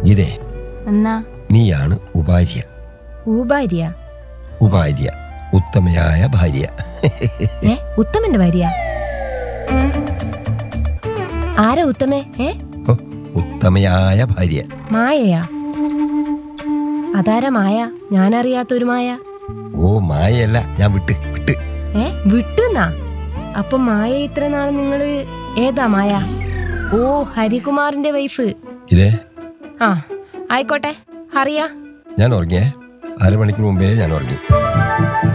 ഗീതേ എന്നാ നീയാണ് ഉപാര്യ ഊഭാര്യ ഉപാര്യ ഉത്തമയായ ഭാര്യ ഏ ഉത്തമന്റെ ഭാര്യ ആരാ ഉത്തമേ ഏ ഓ, ഉത്തമയായ ഭാര്യ മായയാ അതാരാ മായ ഞാനറിയാത്തൊരു മായ ഓ മായയല്ല ഞാൻ വിട്ട് വിട്ട് ഏ വിട്ടുന്നാ അപ്പൊ മായ ഇത്ര നാള് നിങ്ങള് ഏതാ മായ ഓ ഹരികുമാറിന്റെ വൈഫ് ഇതേ ആ ആയിക്കോട്ടെ അറിയാ ഞാൻ ഉറങ്ങിയേ അരമണിക്കൂർ മുമ്പേ ഞാൻ ഉറങ്ങി